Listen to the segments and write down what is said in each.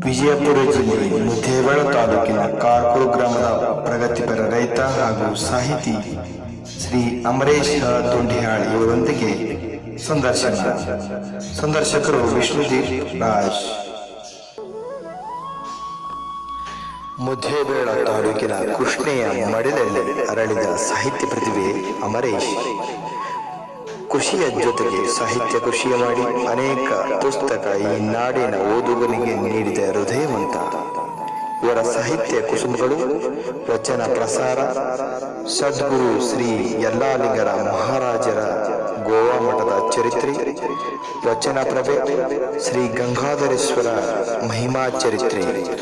ವಿಜಯಪುರ ಜಿಲ್ಲೆ ಮುದ್ದೇಬೇಳ ತಾಲೂಕಿನ ಕಾರ್ಕೂರು ಗ್ರಾಮದ ಪ್ರಗತಿಪರ ರೈತ ಹಾಗೂ ಸಾಹಿತಿ ಶ್ರೀ ಅಮರೇಶ್ ದೊಂಡಿಹಾಳ್ ಇವರೊಂದಿಗೆ ಸಂದರ್ಶನ ಸಂದರ್ಶಕರು ವಿಷ್ಣುದೀಪ್ ರಾಜ್ ಮುದ್ದೇಬೇಳ ತಾಲೂಕಿನ ಕೃಷ್ಣೆಯ ಮಡಿಲಲ್ಲಿ ಅರಳಿದ ಸಾಹಿತ್ಯ ಪ್ರತಿಭೆ ಅಮರೇಶ್ ಕೃಷಿಯ ಜೊತೆಗೆ ಸಾಹಿತ್ಯ ಕೃಷಿಯ ಮಾಡಿ ಅನೇಕ ಪುಸ್ತಕ ಈ ನಾಡಿನ ಓದುಗನಿಗೆ ನೀಡಿದ ಹೃದಯವಂತ ಇವರ ಸಾಹಿತ್ಯ ಕುಸುಮಗಳು ವಚನ ಪ್ರಸಾರ ಸದ್ಗುರು ಶ್ರೀ ಯಲ್ಲಾಲಿಂಗರ ಮಹಾರಾಜರ ಗೋವಾ ಮಠದ ಚರಿತ್ರೆ ವಚನ ಪ್ರಭೆ ಶ್ರೀ ಗಂಗಾಧರೇಶ್ವರ ಮಹಿಮಾ ಚರಿತ್ರೆ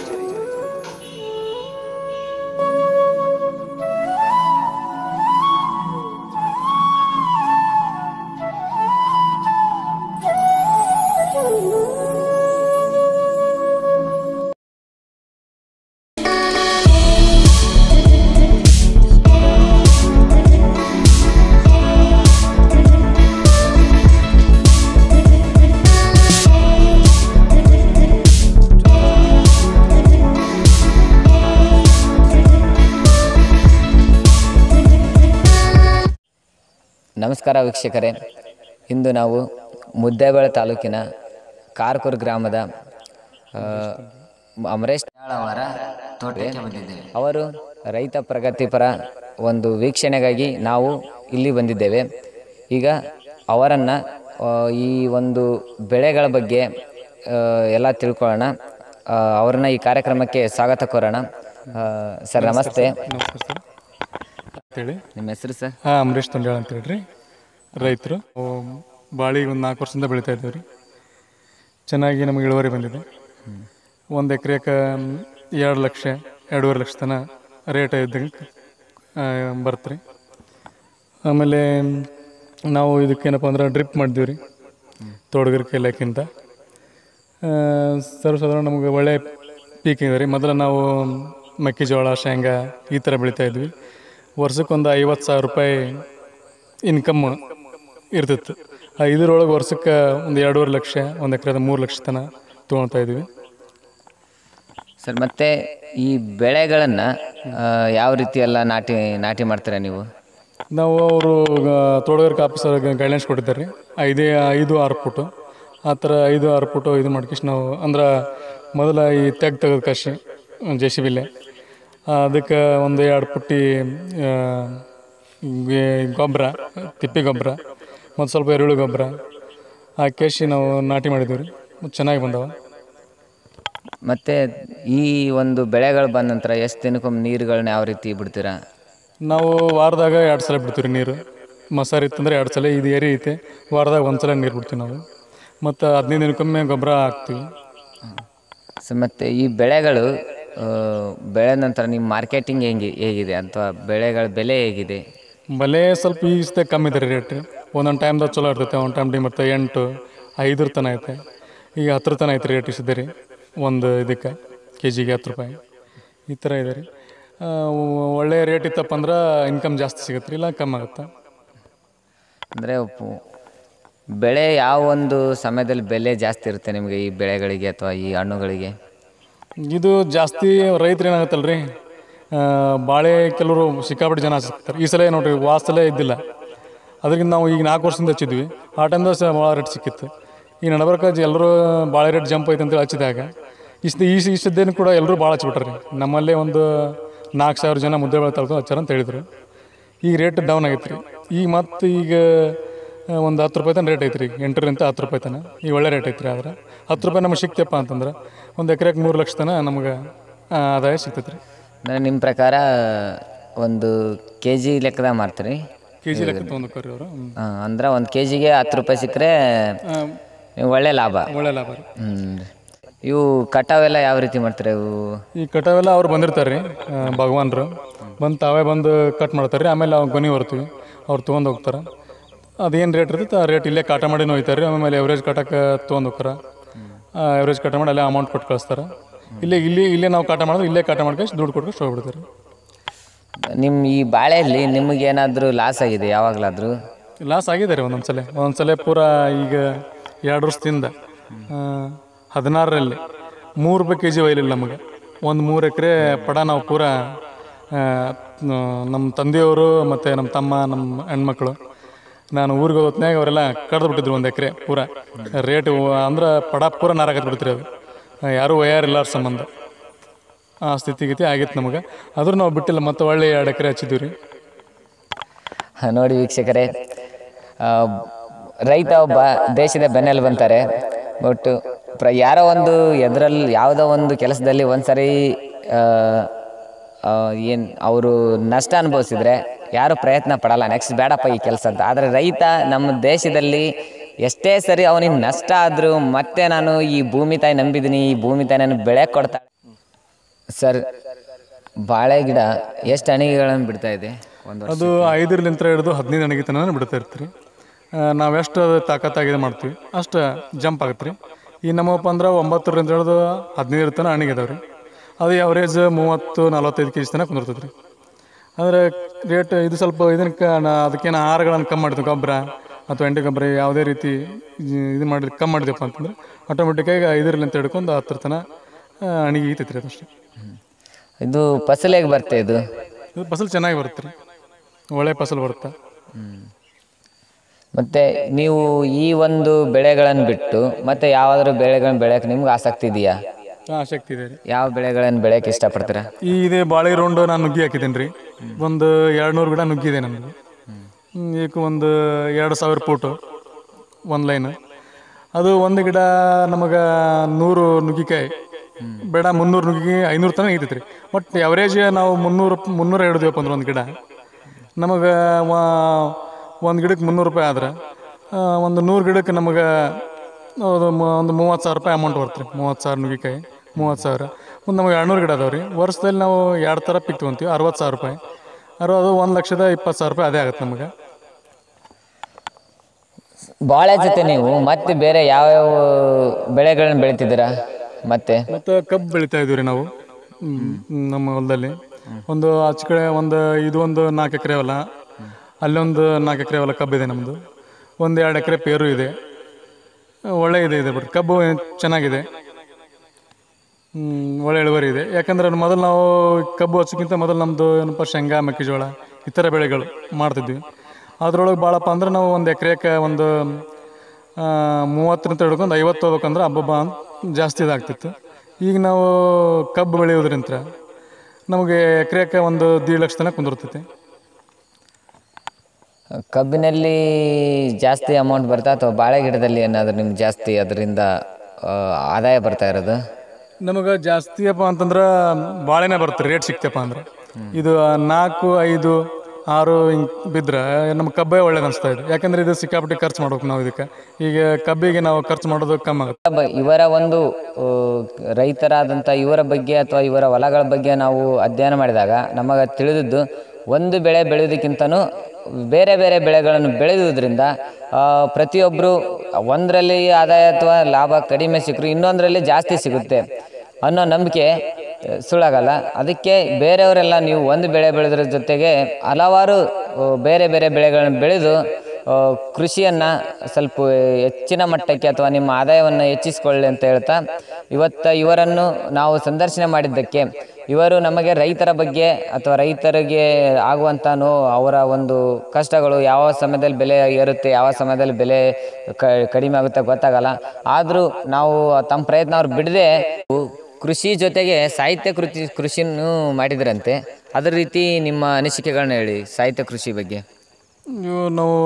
ನಮಸ್ಕಾರ ವೀಕ್ಷಕರೇ ಇಂದು ನಾವು ಮುದ್ದೇಬೇಳೆ ತಾಲೂಕಿನ ಕಾರ್ಕೂರು ಗ್ರಾಮದ ಆ, ಅಮರೇಶ್ ಅವರ ತೋಟಕ್ಕೆ ಬಂದಿದ್ದೇವೆ ಅವರು ರೈತ ಪ್ರಗತಿಪರ ಒಂದು ವೀಕ್ಷಣೆಗಾಗಿ ನಾವು ಇಲ್ಲಿ ಬಂದಿದ್ದೇವೆ ಈಗ ಅವರನ್ನು ಈ ಒಂದು ಬೆಳೆಗಳ ಬಗ್ಗೆ ಆ, ಎಲ್ಲ ತಿಳ್ಕೊಳ್ಳೋಣ ಆ, ಅವ್ರನ್ನ ಈ ಕಾರ್ಯಕ್ರಮಕ್ಕೆ ಸ್ವಾಗತ ಕೋರೋಣ ಆ, ಸರ್ ನಮಸ್ತೆ ನಮಸ್ಕಾರ ಸರ್ ಅಂತೇಳಿ ನಿಮ್ಮ ಹೆಸರು ಸರ್ ಹಾಂ ಅಂಬರೀಶ್ ತೊಂಡಾಳ ಅಂತ ಹೇಳ್ರಿ ರೈತರು ಬಾಳಿ ಒಂದು ನಾಲ್ಕು ವರ್ಷದಿಂದ ಬೆಳಿತಾ ಇದ್ದೀವಿ ರೀ ಚೆನ್ನಾಗಿ ನಮಗೆ ಇಳುವರಿ ಬಂದಿದೆ ಒಂದು ಎಕರೆಗೆ ಎರಡು ಲಕ್ಷ ಎರಡೂವರೆ ಲಕ್ಷ ತನ ರೇಟ್ ಇದ್ದಂಗೆ ಬರುತ್ತೆ ರೀ ಆಮೇಲೆ ನಾವು ಇದಕ್ಕೇನಪ್ಪ ಅಂದ್ರೆ ಡ್ರಿಪ್ ಮಾಡಿದ್ದೀವಿ ರೀ ತೋಟಗಾರಿಕೆ ಇಲಾಖೆಯಿಂದ ಸರ್ವಸಾಧಾರಣ ನಮಗೆ ಒಳ್ಳೆ ಪೀಕ್ ಇದೆ ರೀ ಮೊದಲು ನಾವು ಮೆಕ್ಕೆಜೋಳ ಶೇಂಗಾ ಈ ಥರ ಬೆಳಿತಾ ಇದ್ವಿ ವರ್ಷಕ್ಕೊಂದು ಐವತ್ತು ಸಾವಿರ ರೂಪಾಯಿ ಇನ್ಕಮ್ ಇರ್ತಿತ್ತು ಆ ಇದರೊಳಗೆ ವರ್ಷಕ್ಕೆ ಒಂದು ಎರಡೂವರೆ ಲಕ್ಷ ಒಂದು ಎಕರೆದ ಮೂರು ಲಕ್ಷ ತನ ತೊಗೊಳ್ತಾ ಇದ್ವಿ ಸರ್ ಮತ್ತೆ ಈ ಬೆಳೆಗಳನ್ನು ಯಾವ ರೀತಿ ಎಲ್ಲ ನಾಟಿ ನಾಟಿ ಮಾಡ್ತೀರಾ ನೀವು ನಾವು ಅವರು ತೋಟಗಾರಿಕೆ ಆಫೀಸರ್ ಗೈಡ್ಲೈನ್ಸ್ ಕೊಟ್ಟಿದ್ದಾರೆ ರೀ ಐದೇ ಐದು ಆರು ಫುಟು ಆ ಥರ ಐದು ಆರು ಫುಟು ಇದು ಮಾಡ್ಕಿಷ್ಟು ನಾವು ಅಂದ್ರೆ ಮೊದಲ ಈ ತೆಗ್ ತೆಗೆದು ಕಸಿ ಜೆ ಸಿ ಬಿಲೆ ಅದಕ್ಕೆ ಒಂದು ಎರಡು ಪುಟ್ಟಿ ಆ, ಗೆ- ಗೊಬ್ಬರ ತಿಪ್ಪೆ ಗೊಬ್ಬರ ಮತ್ತು ಸ್ವಲ್ಪ ಎರೆಹುಳು ಗೊಬ್ಬರ ಹಾಕಿ ನಾವು ನಾಟಿ ಮಾಡಿದ್ದೀವಿ ರೀ ಮತ್ತು ಚೆನ್ನಾಗಿ ಬಂದವ ಮತ್ತು ಈ ಒಂದು ಬೆಳೆಗಳು ಬಂದ ನಂತರ ಎಷ್ಟು ದಿನಕ್ಕೊಮ್ಮೆ ನೀರುಗಳನ್ನ ಯಾವ ರೀತಿ ಬಿಡ್ತೀರಾ ನಾವು ವಾರದಾಗ ಎರಡು ಸಲ ಬಿಡ್ತೀವಿ ರೀ ನೀರು ಮಸಾರಿ ಇತ್ತಂದ್ರೆ ಎರಡು ಸಲ ಇದು ಏರಿ ಐತೆ ವಾರದಾಗ ಒಂದು ಸಲ ನೀರು ಬಿಡ್ತೀವಿ ನಾವು ಮತ್ತು ಹದಿನೈದು ದಿನಕ್ಕೊಮ್ಮೆ ಗೊಬ್ಬರ ಹಾಕ್ತೀವಿ ಸೊ ಮತ್ತು ಈ ಬೆಳೆಗಳು ಆ, ಬೆಳೆದ ನಂತರ ನಿಮ್ಮ ಮಾರ್ಕೆಟಿಂಗ್ ಹೆಂಗೆ ಹೇಗಿದೆ ಅಥವಾ ಬೆಳೆಗಳ ಬೆಲೆ ಹೇಗಿದೆ ಬಲೆ ಸ್ವಲ್ಪ ಈಗ ಸತೆ ಕಮ್ಮಿ ಇದೆ ರೀ ರೇಟ್ ಒಂದೊಂದು ಟೈಮ್ದಾಗ ಚಲೋ ಇರ್ತೈತೆ ಒಂದು ಟೈಮ್ ಮತ್ತೆ ಎಂಟು ಐದರ ತನ ಐತೆ ಈಗ ಹತ್ತರ ತನ ಐತೆ ರೇಟ್ ಇಸಿದೆ ರೀ ಒಂದು ಇದಕ್ಕೆ ಕೆ ಜಿಗೆ ಹತ್ತು ರೂಪಾಯಿ ಈ ಥರ ಇದೆ ರೀ ಆ, ಒಳ್ಳೆ ರೇಟ್ ಇತ್ತಪ್ಪ ಅಂದ್ರೆ ಇನ್ಕಮ್ ಜಾಸ್ತಿ ಸಿಗುತ್ತೆ ರೀ ಇಲ್ಲ ಕಮ್ಮಿ ಆಗುತ್ತೆ ಅಂದರೆ ಬೆಳೆ ಯಾವ ಒಂದು ಸಮಯದಲ್ಲಿ ಬೆಲೆ ಜಾಸ್ತಿ ಇರುತ್ತೆ ನಿಮಗೆ ಈ ಬೆಳೆಗಳಿಗೆ ಅಥವಾ ಈ ಹಣ್ಣುಗಳಿಗೆ ಇದು ಜಾಸ್ತಿ ರೈತರು ಏನಾಗುತ್ತಲ್ಲ ರೀ ಬಾಳೆ ಕೆಲವರು ಸಿಕ್ಕಾಪಟ್ಟೆ ಜನ ಸಿಗ್ತಾರೆ ಈ ಸಲ ನೋಡ್ರಿ ವಾಸ ಸಲ ಇದ್ದಿಲ್ಲ ಅದರಿಂದ ನಾವು ಈಗ ನಾಲ್ಕು ವರ್ಷದಿಂದ ಹಚ್ಚಿದ್ವಿ ಆ ಟೈಮ್ದಾಗ ಸಹ ಭಾಳ ರೇಟ್ ಸಿಕ್ಕಿತ್ತು ಈ ನಡಬರ್ಕ ಎಲ್ಲರೂ ಭಾಳ ರೇಟ್ ಜಂಪ್ ಐತೆ ಅಂತೇಳಿ ಹಚ್ಚಿದಾಗ ಇಷ್ಟು ಈ ಇಷ್ಟದ್ದೇನು ಕೂಡ ಎಲ್ಲರೂ ಭಾಳ ಹಚ್ಬಿಟ್ರಿ ನಮ್ಮಲ್ಲೇ ಒಂದು ನಾಲ್ಕು ಸಾವಿರ ಜನ ಮುದ್ದೆ ಬೆಳೆ ತಳ್ಕೊಂಡು ಹಚ್ಚಾರ ಅಂತ ಹೇಳಿದ್ರು ಈಗ ರೇಟ್ ಡೌನ್ ಆಗೈತೆ ರೀ ಈಗ ಮತ್ತು ಈಗ ಒಂದು ಹತ್ತು ರೂಪಾಯಿ ತನಕ ರೇಟ್ ಐತೆ ರೀ ಎಂಟರಿಂದ ಹತ್ತು ರೂಪಾಯಿ ತನಕ ಈಗ ಒಳ್ಳೆ ರೇಟ್ ಐತೆ ರೀ ಆದ್ರೆ ಹತ್ತು ರೂಪಾಯಿ ನಮಗೆ ಸಿಕ್ತಪ್ಪ ಅಂತಂದ್ರೆ ಒಂದು ಎಕರೆಗೆ ಮೂರು ಲಕ್ಷ ತನಕ ನಮಗೆ ಆ, ಆದಾಯ ಸಿಗ್ತೈತೆ ರೀ ಅಂದರೆ ನಿಮ್ಮ ಪ್ರಕಾರ ಒಂದು ಕೆ ಜಿ ಲೆಕ್ಕದಾಗ ಮಾರ್ತೀರಿ ಕೆ ಜಿ ಲೆಕ್ಕ ತೊಗೊಂಡ್ರಿ ಅವರು ಆ, ಅಂದ್ರೆ ಒಂದು ಕೆ ಜಿಗೆ ಹತ್ತು ರೂಪಾಯಿ ಸಿಕ್ಕರೆ ನೀವು ಒಳ್ಳೆ ಲಾಭ ಒಳ್ಳೆ ಲಾಭ ರೀ ಹ್ಮ್. ಇವು ಕಟಾವೆಲ್ಲ ಯಾವ ರೀತಿ ಮಾಡ್ತಾರೆ ಇವು ಈ ಕಟಾವೆಲ್ಲ ಅವ್ರು ಬಂದಿರ್ತಾರೆ ರೀ ಭಗವಾನ್ರು ಬಂದು ತಾವೇ ಬಂದು ಕಟ್ ಮಾಡ್ತಾರೆ ರೀ ಆಮೇಲೆ ಅವ್ರು ಗೊನಿ ಬರ್ತೀವಿ ಅವ್ರು ತೊಗೊಂಡು ಹೋಗ್ತಾರೆ ಅದೇನು ರೇಟ್ ಇರ್ತೈತೆ ಆ ರೇಟ್ ಇಲ್ಲೇ ಕಾಟ ಮಾಡಿ ಹೋಯ್ತಾರೆ ರೀ ಆಮೇಲೆ ಎವ್ರೇಜ್ ಕಟ್ಟಕ್ಕೆ ತೊಗೊಂಡು ಹೋಗ್ತಾರೆ ಎವ್ರೇಜ್ ಕಟ ಮಾಡಿ ಅಲ್ಲೇ ಅಮೌಂಟ್ ಕೊಟ್ಟು ಕಳಿಸ್ತಾರೆ ಇಲ್ಲೇ ಇಲ್ಲಿ ಇಲ್ಲೇ ನಾವು ಕಾಟ ಮಾಡಿದ್ರೆ ಇಲ್ಲೇ ಕಾಟ ಮಾಡ್ಕೊಂಡು ದುಡ್ಡು ಕೊಟ್ಟು ಹೋಗ್ಬಿಡ್ತಾರೆ ನಿಮ್ಮ ಈ ಬಾಳೆಯಲ್ಲಿ ನಿಮಗೇನಾದರೂ ಲಾಸ್ ಆಗಿದೆ ಯಾವಾಗಲಾದರೂ ಲಾಸ್ ಆಗಿದೆ ರೀ ಒಂದೊಂದು ಸಲ ಒಂದೊಂದು ಸಲ ಪೂರಾ ಈಗ ಎರಡು ವರ್ಷದಿಂದ ಆ, ಹದಿನಾರರಲ್ಲಿ ಮೂರು ರೂಪಾಯಿ ಕೆ ಜಿ ಒಯ್ಲಿಲ್ಲ ನಮಗೆ ಒಂದು ಮೂರು ಎಕರೆ ಪಡ ನಾವು ಪೂರ ಆ, ನಮ್ಮ ತಂದೆಯವರು ಮತ್ತು ನಮ್ಮ ತಮ್ಮ ನಮ್ಮ ಹೆಣ್ಮಕ್ಳು ನಾನು ಊರಿಗೆ ಹೋದ್ನಾಗ ಅವರೆಲ್ಲ ಕಡ್ದು ಬಿಟ್ಟಿದ್ರು ಒಂದು ಎಕರೆ ಪೂರ ರೇಟ್ ಅಂದ್ರೆ ಪಡ ಪೂರ ನಾರಾಕತ್ ಬಿಡ್ತೀರಿ ಅದು ಆ, ಯಾರೂ ಒಯ್ಯಾರಿಲ್ಲ ಅವ್ರ ಸಂಬಂಧ ಆ ಸ್ಥಿತಿಗತಿ ಆಗಿತ್ತು ನಮಗೆ ಆದ್ರೂ ನಾವು ಬಿಟ್ಟಿಲ್ಲ ಮತ್ತೆ ಒಳ್ಳೆ ಎರಡು ಎಕರೆ ಹಚ್ಚಿದ್ದೀವಿ ರೀ ಹ, ನೋಡಿ ವೀಕ್ಷಕರೇ ಆ, ರೈತ ಒಬ್ಬ ದೇಶದ ಬೆನ್ನೆಲು ಬಂತಾರೆ ಬಟ್ ಪ್ರ ಯಾರೋ ಒಂದು ಎದರಲ್ಲಿ ಯಾವುದೋ ಒಂದು ಕೆಲಸದಲ್ಲಿ ಒಂದು ಸರಿ ಏನು ಅವರು ನಷ್ಟ ಅನುಭವಿಸಿದ್ರೆ ಯಾರು ಪ್ರಯತ್ನ ಪಡಲ್ಲ ನೆಕ್ಸ್ಟ್ ಬೇಡಪ್ಪ ಈ ಕೆಲಸ ಅಂತ ಆದರೆ ರೈತ ನಮ್ಮ ದೇಶದಲ್ಲಿ ಎಷ್ಟೇ ಸರಿ ಅವನಿಗೆ ನಷ್ಟ ಆದರೂ ಮತ್ತೆ ನಾನು ಈ ಭೂಮಿ ತಾಯಿ ನಂಬಿದ್ದೀನಿ ಈ ಭೂಮಿ ತಾಯಿ ನನಗೆ ಬೆಳೆ ಕೊಡ್ತಾಳೆ ಸರ್ ಬಾಳೆ ಗಿಡ ಎಷ್ಟು ಅಣಿಗೆಗಳನ್ನು ಬಿಡ್ತಾ ಇದೆ ಒಂದು ಅದು ಐದರಲಿಂತ್ರ ಹಿಡಿದು ಹದಿನೈದು ಅಣಗಿ ತನಕ ಬಿಡ್ತಾ ಇರ್ತೀರಿ ನಾವು ಎಷ್ಟು ತಾಕತ್ತಾಗಿದೆ ಮಾಡ್ತೀವಿ ಅಷ್ಟು ಜಂಪ್ ಆಗುತ್ತೆ ರೀ ಈ ನಮ್ಮಪ್ಪ ಅಂದ್ರೆ ಒಂಬತ್ತರಿಂದ ಹಿಡಿದು ಹದಿನೈದು ತನಕ ಅಣಿಗೆ ಅದಾವೆ ರೀ ಅದು ಎವರೇಜ್ ಮೂವತ್ತು ನಲವತ್ತೈದು ಕೆ ಜಿ ತನಕ ಕುಂದಿರ್ತದೆ ರೀ ಅಂದರೆ ರೇಟ್ ಇದು ಸ್ವಲ್ಪ ಇದಕ್ಕೆ ಅದಕ್ಕೇನು ಆಹಾರಗಳನ್ನು ಕಮ್ಮಿ ಮಾಡಿದ್ವಿ ಗೊಬ್ಬರ ಅಥವಾ ಎಂಡಿ ಗೊಬ್ಬರ ಯಾವುದೇ ರೀತಿ ಇ- ಇದು ಮಾಡಿ ಕಮ್ಮಿ ಮಾಡಿದೆಪ್ಪ ಅಂತಂದ್ರೆ ಆಟೋಮೆಟಿಕ್ಕಾಗಿ ಐದರಲಿಂತ ಹಿಡ್ಕೊಂಡು ಹತ್ತರ ತನಕ ಆ, ಅಣಿಗೆ ಈತೈತೆ ರೀ ಅದಷ್ಟು ಇದು ಫಸಲ್ ಹೇಗೆ ಬರುತ್ತೆ ಇದು ಇದು ಫಸಲು ಚೆನ್ನಾಗಿ ಬರುತ್ತೆ ರೀ ಒಳ್ಳೆ ಫಸಲು ಬರುತ್ತೆ ಮತ್ತೆ ನೀವು ಈ ಒಂದು ಬೆಳೆಗಳನ್ನು ಬಿಟ್ಟು ಮತ್ತೆ ಯಾವ್ದಾದ್ರು ಬೆಳೆಗಳನ್ನ ಬೆಳೆಯಕ್ಕೆ ನಿಮ್ಗೆ ಆಸಕ್ತಿ ಇದೆಯಾ ಹಾಂ ಶಕ್ತಿ ಇದೆ ರೀ ಯಾವ ಬೆಳೆಗಳನ್ನು ಬೆಳೆಯಕ್ಕೆ ಇಷ್ಟಪಡ್ತೀರಾ ಈ ಇದೇ ಬಾಳೆ ರೌಂಡ್ ನಾನು ನುಗ್ಗಿ ಹಾಕಿದ್ದೀನಿ ರೀ ಒಂದು ಎರಡು ನೂರು ಗಿಡ ನುಗ್ಗಿದೆ ನನಗೆ ಈಗ ಒಂದು ಎರಡು ಸಾವಿರ ಫೂಟು ಒಂದು ಲೈನ್ ಅದು ಒಂದು ಗಿಡ ನಮಗೆ ನೂರು ನುಗ್ಗಿಕಾಯಿ ಬೇಡ ಮುನ್ನೂರು ನುಗ್ಗಿ ಐನೂರು ತನಕ ಐತೈತೆ ರೀ ಬಟ್ ಎವರೇಜ್ ನಾವು ಮುನ್ನೂರು ಮುನ್ನೂರ ಹಿಡಿದೀವಪ್ಪ ಅಂದ್ರೆ ಒಂದು ಗಿಡ ನಮಗೆ ಒಂದು ಗಿಡಕ್ಕೆ ಮುನ್ನೂರು ರೂಪಾಯಿ ಆದ್ರೆ ಆ, ಒಂದು ನೂರು ಗಿಡಕ್ಕೆ ನಮಗೆ ಅದು ಮ- ಒಂದು ಮೂವತ್ತು ಸಾವಿರ ರೂಪಾಯಿ ಅಮೌಂಟ್ ಬರುತ್ತೆ ರೀ ಮೂವತ್ತು ಸಾವಿರ ನುಗ್ಗಿಕಾಯಿ ಮೂವತ್ತು ಸಾವಿರ ಒಂದು ನಮಗೆ ಎರಡುನೂರು ಗಿಡ ಅದಾವೆ ರೀ ವರ್ಷದಲ್ಲಿ ನಾವು ಎರಡು ಥರ ಪಿಕ್ ತೊಗೊಂತೀವಿ ಅರವತ್ತು ಸಾವಿರ ರೂಪಾಯಿ ಅರು ಅದು ಒಂದು ಲಕ್ಷದ ಇಪ್ಪತ್ತು ಸಾವಿರ ರೂಪಾಯಿ ಅದೇ ಆಗುತ್ತೆ ನಮಗೆ ಬಾಳೆ ಜೊತೆ ನೀವು ಮತ್ತೆ ಬೇರೆ ಯಾವ್ಯಾವ ಬೆಳೆಗಳನ್ನ ಬೆಳಿತಿದ್ದೀರಾ ಮತ್ತೆ ಮತ್ತು ಕಬ್ಬು ಬೆಳಿತಾ ಇದೀವಿ ರೀ ನಾವು ಹ್ಮ್, ನಮ್ಮ ಹೊಲದಲ್ಲಿ ಒಂದು ಆಚೆ ಕಡೆ ಒಂದು ಇದು ಒಂದು ನಾಲ್ಕು ಎಕರೆ ಹೊಲ ಅಲ್ಲೊಂದು ನಾಲ್ಕು ಎಕರೆ ಹೊಲ ಕಬ್ಬು ಇದೆ ನಮ್ಮದು ಒಂದು ಎರಡು ಎಕರೆ ಪೇರು ಇದೆ ಒಳ್ಳೆ ಇದೆ ಇದೆ ಬಿಟ್ಟು ಕಬ್ಬು ಚೆನ್ನಾಗಿದೆ ಹ್ಮ್, ಒಳ್ಳೆ ಇಳುವರಿ ಇದೆ ಯಾಕಂದ್ರೆ ಅದು ಮೊದಲು ನಾವು ಕಬ್ಬು ಹಚ್ಚೋಕ್ಕಿಂತ ಮೊದಲು ನಮ್ಮದು ಏನಪ್ಪ ಶೇಂಗಾ ಮೆಕ್ಕೆಜೋಳ ಈ ಥರ ಬೆಳೆಗಳು ಮಾಡ್ತಿದ್ವಿ ಅದ್ರೊಳಗೆ ಭಾಳಪ್ಪ ಅಂದ್ರೆ ನಾವು ಒಂದು ಎಕರೆಗೆ ಒಂದು ಆ, ಮೂವತ್ತರಿಂದ ಹಿಡ್ಕೊಂಡು ಐವತ್ತು ಹೋಗ್ಬೇಕಂದ್ರೆ ಹಬ್ಬಬ್ಬ ಅಂತ ಜಾಸ್ತಿ ಇದಾಗ್ತಿತ್ತು ಈಗ ನಾವು ಕಬ್ಬು ಬೆಳೆಯೋದ್ರಿಂದ ನಮಗೆ ಎಕರೆಗೆ ಒಂದು ದೀಡ್ ಲಕ್ಷ ತನಕ ಕುಂದಿರ್ತೈತಿ ಕಬ್ಬಿನಲ್ಲಿ ಜಾಸ್ತಿ ಅಮೌಂಟ್ ಬರ್ತಾ ಅಥವಾ ಬಾಳೆ ಗಿಡದಲ್ಲಿ ಏನಾದರೂ ನಿಮ್ಗೆ ಜಾಸ್ತಿ ಅದರಿಂದ ಆದಾಯ ಬರ್ತಾ ಇರೋದು ನಮಗೆ ಜಾಸ್ತಿಯಪ್ಪ ಅಂತಂದ್ರೆ ಬಾಳೆನೇ ಬರುತ್ತೆ ರೇಟ್ ಸಿಕ್ತಪ್ಪ ಅಂದ್ರೆ ಇದು ನಾಲ್ಕು ಐದು ಆರು ಹಿಂಗೆ ಬಿದ್ದರೆ ನಮ್ಮ ಕಬ್ಬೇ ಒಳ್ಳೇದು ಅನಿಸ್ತಾ ಇದೆ ಯಾಕಂದ್ರೆ ಇದು ಸಿಕ್ಕಾಪಟ್ಟೆ ಖರ್ಚು ಮಾಡ್ಬೇಕು ನಾವು ಇದಕ್ಕೆ ಈಗ ಕಬ್ಬಿಗೆ ನಾವು ಖರ್ಚು ಮಾಡೋದು ಕಮ್ಮಿ ಆಗುತ್ತೆ ಬ- ಇವರ ಒಂದು ಆ, ರೈತರಾದಂಥ ಇವರ ಬಗ್ಗೆ ಅಥವಾ ಇವರ ಹೊಲಗಳ ಬಗ್ಗೆ ನಾವು ಅಧ್ಯಯನ ಮಾಡಿದಾಗ ನಮಗೆ ತಿಳಿದಿದ್ದು ಒಂದು ಬೆಳೆ ಬೆಳೆಯೋದಕ್ಕಿಂತನೂ ಬೇರೆ ಬೇರೆ ಬೆಳೆಗಳನ್ನು ಬೆಳೆಯುವುದರಿಂದ ಆ, ಪ್ರತಿಯೊಬ್ಬರು ಒಂದರಲ್ಲಿ ಆದಾಯ ಅಥವಾ ಲಾಭ ಕಡಿಮೆ ಸಿಕ್ಕರು ಇನ್ನೊಂದರಲ್ಲಿ ಜಾಸ್ತಿ ಸಿಗುತ್ತೆ ಅನ್ನೋ ನಂಬಿಕೆ ಆ, ಸುಳ್ಳಾಗಲ್ಲ ಅದಕ್ಕೆ ಬೇರೆಯವರೆಲ್ಲ ನೀವು ಒಂದು ಬೆಳೆ ಬೆಳೆದ್ರ ಜೊತೆಗೆ ಹಲವಾರು ಆ, ಬೇರೆ ಬೇರೆ ಬೆಳೆಗಳನ್ನು ಬೆಳೆದು ಆ, ಕೃಷಿಯನ್ನು ಸ್ವಲ್ಪ ಹೆಚ್ಚಿನ ಮಟ್ಟಕ್ಕೆ ಅಥವಾ ನಿಮ್ಮ ಆದಾಯವನ್ನು ಹೆಚ್ಚಿಸಿಕೊಳ್ಳಿ ಅಂತ ಹೇಳ್ತಾ ಇವತ್ತು ಇವರನ್ನು ನಾವು ಸಂದರ್ಶನ ಮಾಡಿದ್ದಕ್ಕೆ ಇವರು ನಮಗೆ ರೈತರ ಬಗ್ಗೆ ಅಥವಾ ರೈತರಿಗೆ ಆಗುವಂಥ ನೋ ಅವರ ಒಂದು ಕಷ್ಟಗಳು ಯಾವ ಸಮಯದಲ್ಲಿ ಬೆಲೆ ಏರುತ್ತೆ ಯಾವ ಸಮಯದಲ್ಲಿ ಬೆಲೆ ಕ ಕಡಿಮೆ ಆಗುತ್ತೆ ಗೊತ್ತಾಗಲ್ಲ ಆದರೂ ನಾವು ತಮ್ಮ ಪ್ರಯತ್ನ ಅವ್ರು ಬಿಡದೆ ಕೃಷಿ ಜೊತೆಗೆ ಸಾಹಿತ್ಯ ಕೃಷಿ ಕೃಷಿಯನ್ನು ಮಾಡಿದ್ರಂತೆ ಅದೇ ರೀತಿ ನಿಮ್ಮ ಅನಿಸಿಕೆಗಳನ್ನ ಹೇಳಿ ಸಾಹಿತ್ಯ ಕೃಷಿ ಬಗ್ಗೆ ಇವು ನಾವು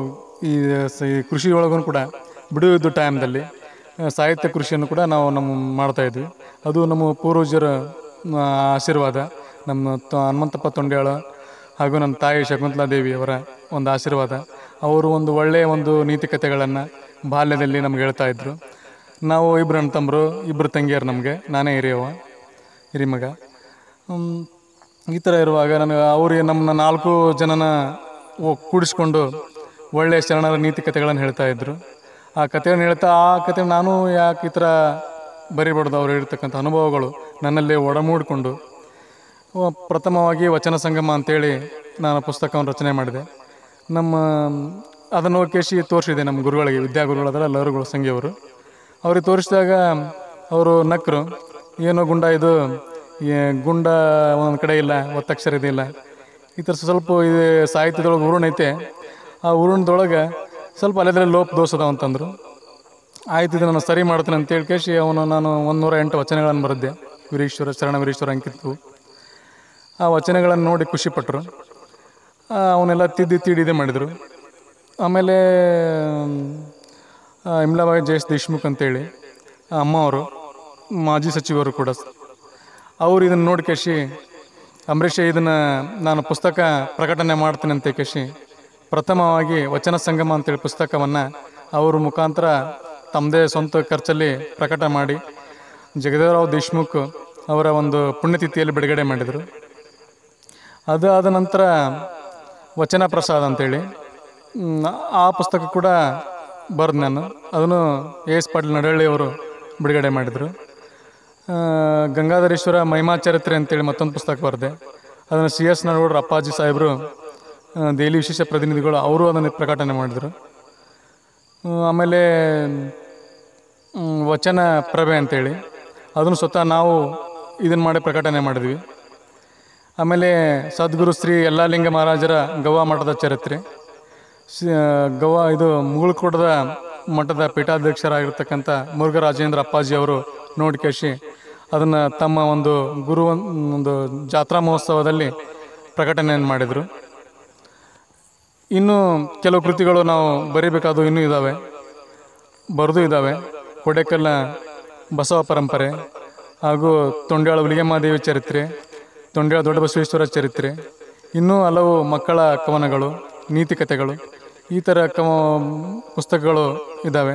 ಈ ಸ- ಈ ಕೃಷಿ ಒಳಗೂ ಕೂಡ ಬಿಡುವಿದ್ದು ಟೈಮ್ದಲ್ಲಿ ಆ, ಸಾಹಿತ್ಯ ಕೃಷಿಯನ್ನು ಕೂಡ ನಾವು ನಮ್ಮ ಮಾಡ್ತಾ ಇದ್ವಿ ಅದು ನಮ್ಮ ಪೂರ್ವಜರ ಆ, ಆಶೀರ್ವಾದ ನಮ್ಮ ತ- ಹನುಮಂತಪ್ಪ ತೊಂಡ್ಯಾಳ ಹಾಗೂ ನಮ್ಮ ತಾಯಿ ಶಕುಂತಲಾ ದೇವಿ ಅವರ ಒಂದು ಆಶೀರ್ವಾದ ಅವರು ಒಂದು ಒಳ್ಳೆಯ ಒಂದು ನೀತಿ ಕಥೆಗಳನ್ನು ಬಾಲ್ಯದಲ್ಲಿ ನಮ್ಗೆ ಹೇಳ್ತಾ ಇದ್ರು ನಾವು ಇಬ್ಬರು ಅಣ್ಣ ತಮ್ಮರು ಇಬ್ಬರು ತಂಗಿಯರು ನಮಗೆ ನಾನೇ ಹಿರಿಯವ ಹಿರಿಮಗ ಹ್ಮ್, ಈ ಥರ ಇರುವಾಗ ನನಗೆ ಅವ್ರಿಗೆ ನಮ್ಮ ನಾಲ್ಕು ಜನನ ಒ- ಕೂಡಿಸ್ಕೊಂಡು ಒಳ್ಳೆಯ ಶರಣರ ನೀತಿ ಕಥೆಗಳನ್ನು ಹೇಳ್ತಾ ಇದ್ರು ಆ ಕಥೆಗಳನ್ನ ಹೇಳ್ತಾ ಆ ಕತೆ ನಾನು ಯಾಕೆ ಈ ಥರ ಬರಿಬಾರ್ದು ಅವ್ರು ಹೇಳ್ತಕ್ಕಂಥ ಅನುಭವಗಳು ನನ್ನಲ್ಲಿ ಒಡಮೂಡಿಕೊಂಡು ಅಹ್, ಪ್ರಥಮವಾಗಿ ವಚನ ಸಂಗಮ ಅಂತೇಳಿ ನಾನು ಪುಸ್ತಕವನ್ನು ರಚನೆ ಮಾಡಿದೆ ನಮ್ಮ ಅದನ್ನು ಕೇಶಿ ತೋರಿಸಿದೆ ನಮ್ಮ ಗುರುಗಳಿಗೆ ವಿದ್ಯಾಗುರುಗಳಾದರ ಲಹರುಗಳು ಸಂಘಿಯವರು ಅವ್ರಿಗೆ ತೋರಿಸಿದಾಗ ಅವರು ನಕ್ಕರು ಏನೋ ಗುಂಡ ಇದು ಏ, ಗುಂಡ ಒಂದೊಂದು ಕಡೆ ಇಲ್ಲ ಒತ್ತಕ್ಷರ ಇದಿಲ್ಲ ಈ ಥರ ಸ್ವಲ್ಪ ಇದು ಸಾಹಿತ್ಯದೊಳಗೆ ಉರುಣ್ ಐತೆ ಆ ಉರುಣ್ದೊಳಗೆ ಸ್ವಲ್ಪ ಅಲ್ಲದ್ರೆ ಲೋಪ ದೋಷ ಅದಾವ ಅಂತಂದರು ಆಯ್ತು ಇದು ನಾನು ಸರಿ ಮಾಡ್ತೀನಿ ಅಂತ ಹೇಳಿ ಕೇಶಿ ಅವನು ನಾನು ಒಂದೂರ ಎಂಟು ವಚನಗಳನ್ನು ಬರೆದೆ ವೀರೇಶ್ವರ ಶರಣ ವೀರೇಶ್ವರ ಅಂಕಿತ್ತು ಆ ವಚನಗಳನ್ನು ನೋಡಿ ಖುಷಿಪಟ್ಟರು ಅವನ್ನೆಲ್ಲ ತಿದ್ದಿ ತೀಡಿ ಇದೇ ಮಾಡಿದರು ಆಮೇಲೆ ಆ, ಇಮ್ಲಾಬಾಯಿ ಜಯೇಶ್ ದೇಶ್ಮುಖ್ ಅಂತೇಳಿ ಆ ಅಮ್ಮ ಅವರು ಮಾಜಿ ಸಚಿವರು ಕೂಡ ಅವ್ರು ಇದನ್ನು ನೋಡಿ ಕೇಶಿ ಅಂಬರೀಷ್ ಇದನ್ನು ನಾನು ಪುಸ್ತಕ ಪ್ರಕಟಣೆ ಮಾಡ್ತೀನಿ ಅಂತ ಕೇಶಿ ಪ್ರಥಮವಾಗಿ ವಚನ ಸಂಗಮ ಅಂತೇಳಿ ಪುಸ್ತಕವನ್ನು ಅವ್ರ ಮುಖಾಂತರ ತಮ್ಮದೇ ಸ್ವಂತ ಖರ್ಚಲ್ಲಿ ಪ್ರಕಟ ಮಾಡಿ ಜಗದೇವರಾವ್ ದೇಶ್ಮುಖ್ ಅವರ ಒಂದು ಪುಣ್ಯತಿಥಿಯಲ್ಲಿ ಬಿಡುಗಡೆ ಮಾಡಿದರು ಅದು ಆದ ನಂತರ ವಚನ ಪ್ರಸಾದ್ ಅಂತೇಳಿ ಮ್, ಆ ಪುಸ್ತಕ ಕೂಡ ಬರ್ದು ನಾನು ಅದನ್ನು ಎ ಎಸ್ ಪಾಟೀಲ್ ನಡಹಳ್ಳಿ ಅವರು ಬಿಡುಗಡೆ ಮಾಡಿದರು ಆ, ಗಂಗಾಧರೇಶ್ವರ ಮಹಿಮಾ ಚರಿತ್ರೆ ಅಂತೇಳಿ ಮತ್ತೊಂದು ಪುಸ್ತಕ ಬರೆದೆ ಅದನ್ನು ಸಿ ಎಸ್ ನಡಗೌಡ್ರ ಅಪ್ಪಾಜಿ ಸಾಹೇಬರು ಆ, ದೆಹಲಿ ವಿಶೇಷ ಪ್ರತಿನಿಧಿಗಳು ಅವರು ಅದನ್ನು ಪ್ರಕಟಣೆ ಮಾಡಿದರು ಆ, ಆಮೇಲೆ ಮ್, ವಚನ ಪ್ರಭೆ ಅಂತೇಳಿ ಅದನ್ನು ಸ್ವತಃ ನಾವು ಇದನ್ನು ಮಾಡಿ ಪ್ರಕಟಣೆ ಮಾಡಿದ್ವಿ ಆಮೇಲೆ ಸದ್ಗುರು ಶ್ರೀ ಯಲ್ಲಾಲಿಂಗ ಮಹಾರಾಜರ ಗವಾ ಮಠದ ಚರಿತ್ರೆ ಸಿ- ಗವಾ ಇದು ಮುಗುಳ್ಕೋಟದ ಮಠದ ಪೀಠಾಧ್ಯಕ್ಷರಾಗಿರ್ತಕ್ಕಂಥ ಮುರುಘರಾಜೇಂದ್ರ ಅಪ್ಪಾಜಿ ಅವರು ನೋಡಿ ಕೇಶಿ ಅದನ್ನು ತಮ್ಮ ಒಂದು ಗುರು ಒಂದು ಜಾತ್ರಾ ಮಹೋತ್ಸವದಲ್ಲಿ ಪ್ರಕಟಣೆಯನ್ನು ಮಾಡಿದರು ಇನ್ನು ಕೆಲವು ಕೃತಿಗಳು ನಾವು ಬರೀಬೇಕಾದವು ಇನ್ನೂ ಇದ್ದಾವೆ ಬರೆದು ಇದ್ದಾವೆ ಕೊಡೆಕಲ್ಲ ಬಸವ ಪರಂಪರೆ ಹಾಗೂ ತೊಂಡ್ಯಾಳ ಹುಲಿಗೆಮ್ಮಾದೇವಿ ಚರಿತ್ರೆ ತೊಂಡ್ಯಾಳ ದೊಡ್ಡ ಬಸವೇಶ್ವರ ಚರಿತ್ರೆ ಇನ್ನೂ ಹಲವು ಮಕ್ಕಳ ಕವನಗಳು ನೀತಿಕತೆಗಳು ಈ ಥರ ಕವ ಪುಸ್ತಕಗಳು ಇದ್ದಾವೆ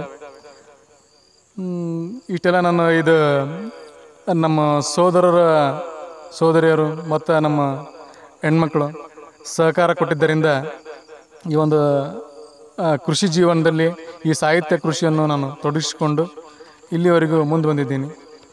ಮ್, ಇಷ್ಟೆಲ್ಲ ನಾನು ಇದು ನಮ್ಮ ಸೋದರರ ಸೋದರಿಯರು ಮತ್ತು ನಮ್ಮ ಹೆಣ್ಮಕ್ಳು ಸಹಕಾರ ಕೊಟ್ಟಿದ್ದರಿಂದ ಈ ಒಂದು ಆ, ಕೃಷಿ ಜೀವನದಲ್ಲಿ ಈ ಸಾಹಿತ್ಯ ಕೃಷಿಯನ್ನು ನಾನು ತೊಡಗಿಸಿಕೊಂಡು ಇಲ್ಲಿವರೆಗೂ ಮುಂದೆ ಬಂದಿದ್ದೀನಿ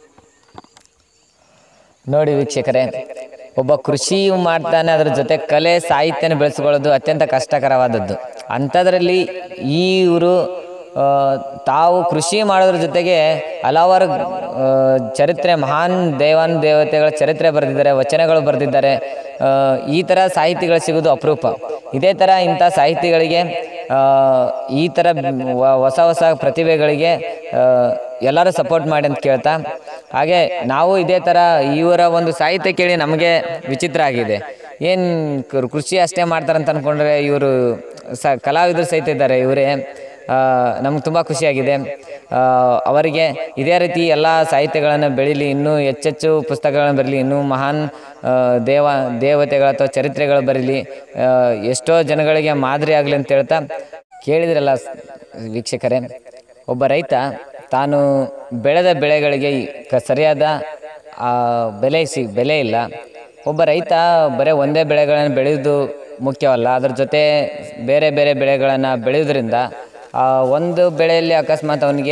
ನೋಡಿ ವೀಕ್ಷಕರೇ ಒಬ್ಬ ಕೃಷಿ ಮಾಡ್ತಾನೆ ಅದ್ರ ಜೊತೆ ಕಲೆ ಸಾಹಿತ್ಯನ ಬೆಳೆಸ್ಕೊಳ್ಳೋದು ಅತ್ಯಂತ ಕಷ್ಟಕರವಾದದ್ದು ಅಂಥದ್ರಲ್ಲಿ ಈ ಇವರು ತಾವು ಕೃಷಿ ಮಾಡೋದ್ರ ಜೊತೆಗೆ ಹಲವಾರು ಆ, ಚರಿತ್ರೆ ಮಹಾನ್ ದೇವಾನ್ ದೇವತೆಗಳ ಚರಿತ್ರೆ ಬರೆದಿದ್ದಾರೆ ವಚನಗಳು ಬರೆದಿದ್ದಾರೆ ಆ, ಈ ಥರ ಸಾಹಿತಿಗಳು ಸಿಗೋದು ಅಪರೂಪ ಇದೇ ಥರ ಇಂಥ ಸಾಹಿತಿಗಳಿಗೆ ಆ, ಈ ಥರ ವ- ಹೊಸ ಹೊಸ ಪ್ರತಿಭೆಗಳಿಗೆ ಆ, ಎಲ್ಲರೂ ಸಪೋರ್ಟ್ ಮಾಡಿ ಅಂತ ಕೇಳ್ತಾ ಹಾಗೆ ನಾವು ಇದೇ ಥರ ಇವರ ಒಂದು ಸಾಹಿತ್ಯ ಕೇಳಿ ನಮಗೆ ವಿಚಿತ್ರ ಆಗಿದೆ ಏನು ಕೃಷಿ ಅಷ್ಟೇ ಮಾಡ್ತಾರಂತ ಅಂದ್ಕೊಂಡ್ರೆ ಇವರು ಸ ಕಲಾವಿದರು ಸಹಿತ ಇದ್ದಾರೆ ಇವರೇ ನಮ್ಗೆ ತುಂಬ ಖುಷಿಯಾಗಿದೆ ಆ, ಅವರಿಗೆ ಇದೇ ರೀತಿ ಎಲ್ಲ ಸಾಹಿತ್ಯಗಳನ್ನು ಬೆಳೀಲಿ ಇನ್ನೂ ಹೆಚ್ಚೆಚ್ಚು ಪುಸ್ತಕಗಳನ್ನು ಬರಲಿ ಇನ್ನೂ ಮಹಾನ್ ಆ, ದೇವ ದೇವತೆಗಳ ಅಥವಾ ಚರಿತ್ರೆಗಳು ಬರೀಲಿ ಆ, ಎಷ್ಟೋ ಜನಗಳಿಗೆ ಮಾದರಿ ಆಗಲಿ ಅಂತ ಹೇಳ್ತಾ ಕೇಳಿದ್ರಲ್ಲ ಸ್- ವೀಕ್ಷಕರೇ ಒಬ್ಬ ರೈತ ತಾನು ಬೆಳೆದ ಬೆಳೆಗಳಿಗೆ ಕ ಸರಿಯಾದ ಆ, ಬೆಲೆ ಸಿ ಬೆಲೆ ಇಲ್ಲ ಒಬ್ಬ ರೈತ ಬರೀ ಒಂದೇ ಬೆಳೆಗಳನ್ನು ಬೆಳೆಯೋದು ಮುಖ್ಯವಲ್ಲ ಅದ್ರ ಜೊತೆ ಬೇರೆ ಬೇರೆ ಬೆಳೆಗಳನ್ನು ಬೆಳೆಯೋದ್ರಿಂದ ಆ ಒಂದು ಬೆಳೆಯಲ್ಲಿ ಅಕಸ್ಮಾತ್ ಅವನಿಗೆ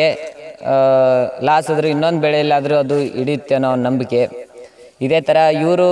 ಲಾಸ್ ಆದರೂ ಇನ್ನೊಂದು ಬೆಳೆಯಲ್ಲಾದರೂ ಅದು ಹಿಡಿಯುತ್ತೆ ಅನ್ನೋ ಒಂದು ನಂಬಿಕೆ ಇದೇ ಥರ ಇವರು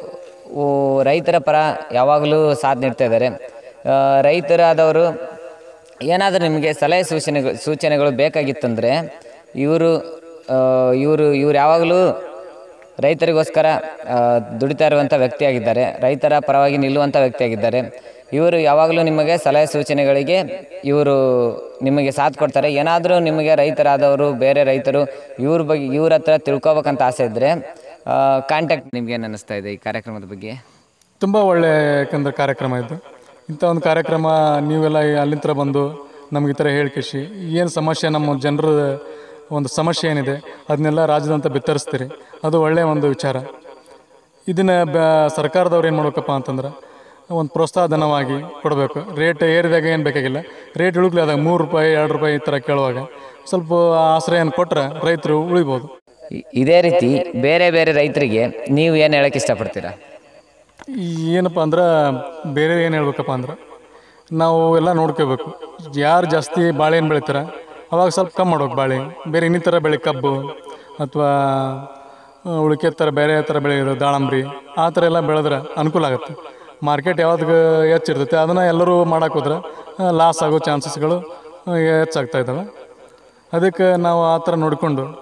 ರೈತರ ಪರ ಯಾವಾಗಲೂ ಸಾಥ್ ನೀಡ್ತಾ ಇದ್ದಾರೆ ಆ, ರೈತರಾದವರು ಏನಾದರೂ ನಿಮಗೆ ಸಲಹೆ ಸೂಚನೆಗಳು ಸೂಚನೆಗಳು ಬೇಕಾಗಿತ್ತಂದರೆ ಇವರು ಇವರು ಇವ್ರು ಯಾವಾಗಲೂ ರೈತರಿಗೋಸ್ಕರ ಆ, ದುಡಿತಾ ಇರುವಂಥ ವ್ಯಕ್ತಿಯಾಗಿದ್ದಾರೆ ರೈತರ ಪರವಾಗಿ ನಿಲ್ಲುವಂಥ ವ್ಯಕ್ತಿಯಾಗಿದ್ದಾರೆ ಇವರು ಯಾವಾಗಲೂ ನಿಮಗೆ ಸಲಹೆ ಸೂಚನೆಗಳಿಗೆ ಇವರು ನಿಮಗೆ ಸಾಥ್ ಕೊಡ್ತಾರೆ ಏನಾದರೂ ನಿಮಗೆ ರೈತರಾದವರು ಬೇರೆ ರೈತರು ಇವ್ರ ಬಗ್ಗೆ ಇವ್ರ ಹತ್ರ ತಿಳ್ಕೊಬೇಕಂತ ಆಸೆ ಇದ್ದರೆ ಕಾಂಟ್ಯಾಕ್ಟ್ ನಿಮ್ಗೆ ಏನು ಅನ್ನಿಸ್ತಾ ಇದೆ ಈ ಕಾರ್ಯಕ್ರಮದ ಬಗ್ಗೆ ತುಂಬ ಒಳ್ಳೆಯ ಯಾಕಂದ್ರೆ ಕಾರ್ಯಕ್ರಮ ಇದು ಇಂಥ ಒಂದು ಕಾರ್ಯಕ್ರಮ ನೀವೆಲ್ಲ ಅಲ್ಲಿಂದ ಬಂದು ನಮ್ಗೆ ಈ ಥರ ಹೇಳ್ಕೇಶಿ ಏನು ಸಮಸ್ಯೆ ನಮ್ಮ ಜನರ ಒಂದು ಸಮಸ್ಯೆ ಏನಿದೆ ಅದನ್ನೆಲ್ಲ ರಾಜ್ಯದಂತ ಬಿತ್ತರಿಸ್ತೀರಿ ಅದು ಒಳ್ಳೆಯ ಒಂದು ವಿಚಾರ ಇದನ್ನು ಬ ಸರ್ಕಾರದವ್ರು ಏನು ಮಾಡ್ಬೇಕಪ್ಪ ಅಂತಂದ್ರೆ ಒಂದು ಪ್ರೋತ್ಸಾಹ ಧನವಾಗಿ ಕೊಡಬೇಕು ರೇಟ್ ಏರಿದಾಗ ಏನು ಬೇಕಾಗಿಲ್ಲ ರೇಟ್ ಇಳುಕ್ಲಿ ಆದಾಗ ಮೂರು ರೂಪಾಯಿ ಎರಡು ರೂಪಾಯಿ ಈ ಥರ ಕೇಳುವಾಗ ಸ್ವಲ್ಪ ಆಶ್ರಯನ ಕೊಟ್ಟರೆ ರೈತರು ಉಳಿಬೋದು ಇ- ಇದೇ ರೀತಿ ಬೇರೆ ಬೇರೆ ರೈತರಿಗೆ ನೀವು ಏನು ಹೇಳಕ್ಕೆ ಇಷ್ಟಪಡ್ತೀರಾ ಈ ಏನಪ್ಪ ಅಂದ್ರೆ ಬೇರೆ ಏನು ಹೇಳ್ಬೇಕಪ್ಪ ಅಂದ್ರೆ ನಾವು ಎಲ್ಲ ನೋಡ್ಕೋಬೇಕು ಯಾರು ಜಾಸ್ತಿ ಬಾಳೆಹಣ್ಣು ಬೆಳಿತಾರೆ ಅವಾಗ ಸ್ವಲ್ಪ ಕಮ್ಮಿ ಮಾಡ್ಬೇಕು ಬಾಳೆ ಬೇರೆ ಇನ್ನಿತರ ಬೆಳೆ ಕಬ್ಬು ಅಥವಾ ಉಳಿಕೆ ಥರ ಬೇರೆ ಥರ ಬೆಳೆಯೋದು ದಾಳಂಬ್ರಿ ಆ ಥರ ಎಲ್ಲ ಬೆಳೆದ್ರೆ ಅನುಕೂಲ ಆಗುತ್ತೆ ಮಾರ್ಕೆಟ್ ಯಾವ್ದು ಹೆಚ್ಚಿರ್ತೈತೆ ಅದನ್ನು ಎಲ್ಲರೂ ಮಾಡಕ್ಕೆ ಹೋದ್ರೆ ಲಾಸ್ ಆಗೋ ಚಾನ್ಸಸ್ಗಳು ಹೆಚ್ಚಾಗ್ತಾ ಇದ್ದಾವೆ ಅದಕ್ಕೆ ನಾವು ಆ ಥರ ನೋಡಿಕೊಂಡು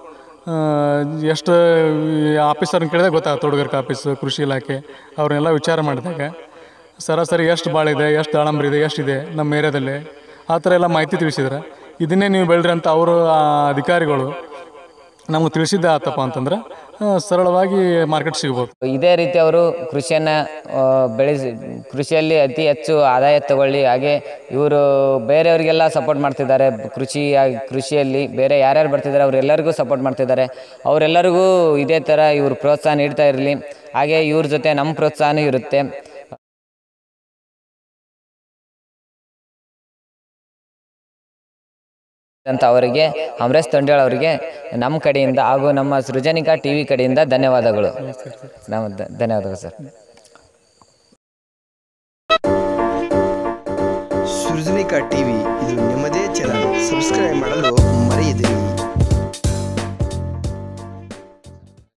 ಎಷ್ಟು ಆಫೀಸರ್ನ ಕೇಳಿದಾಗ ಗೊತ್ತಾಗುತ್ತೆ ತೋಟಗಾರಿಕೆ ಆಫೀಸು ಕೃಷಿ ಇಲಾಖೆ ಅವ್ರನ್ನೆಲ್ಲ ವಿಚಾರ ಮಾಡಿದಾಗ ಸರಾಸರಿ ಎಷ್ಟು ಭಾಳ ಇದೆ ಎಷ್ಟು ದಾಳಂಬ್ರಿ ಇದೆ ಎಷ್ಟಿದೆ ನಮ್ಮ ಏರಿಯಾದಲ್ಲಿ ಆ ಥರ ಎಲ್ಲ ಮಾಹಿತಿ ತಿಳಿಸಿದ್ರೆ ಇದನ್ನೇ ನೀವು ಬೆಳ್ರಿ ಅಂತ ಅವರು ಆ ಅಧಿಕಾರಿಗಳು ನಮಗೆ ತಿಳಿಸಿದ್ದೆ ಆತಪ್ಪ ಅಂತಂದ್ರೆ ಆ, ಸರಳವಾಗಿ ಮಾರ್ಕೆಟ್ ಸಿಗ್ಬೋದು ಇದೇ ರೀತಿ ಅವರು ಕೃಷಿಯನ್ನು ಬೆಳೆಸಿ ಕೃಷಿಯಲ್ಲಿ ಅತಿ ಹೆಚ್ಚು ಆದಾಯ ತಗೊಳ್ಳಿ ಹಾಗೆ ಇವರು ಬೇರೆಯವರಿಗೆಲ್ಲ ಸಪೋರ್ಟ್ ಮಾಡ್ತಿದ್ದಾರೆ ಕೃಷಿ ಕೃಷಿಯಲ್ಲಿ ಬೇರೆ ಯಾರ್ಯಾರು ಬರ್ತಿದ್ದಾರೆ ಅವರೆಲ್ಲರಿಗೂ ಸಪೋರ್ಟ್ ಮಾಡ್ತಿದ್ದಾರೆ ಅವರೆಲ್ಲರಿಗೂ ಇದೇ ಥರ ಇವರು ಪ್ರೋತ್ಸಾಹ ನೀಡ್ತಾ ಇರಲಿ ಹಾಗೆ ಇವ್ರ ಜೊತೆ ನಮ್ಮ ಪ್ರೋತ್ಸಾಹನೂ ಇರುತ್ತೆ ಅಂತ ಅವರಿಗೆ ಅಮರೇಶ್ ತೊಂಡೇಳ್ ಅವರಿಗೆ ನಮ್ಮ ಕಡೆಯಿಂದ ಹಾಗೂ ನಮ್ಮ ಸೃಜನಿಕಾ ಟಿ ವಿ ಕಡೆಯಿಂದ ಧನ್ಯವಾದಗಳು ನಮ್ಮ ಧ- ಧನ್ಯವಾದಗಳು ಸರ್ ಸೃಜನಿಕಾ ಟಿವಿ ಇದು ನಿಮ್ಮದೇ ಚಾನಲ್ ಸಬ್ಸ್ಕ್ರೈಬ್ ಮಾಡಲು ಮರೆಯದಿರಿ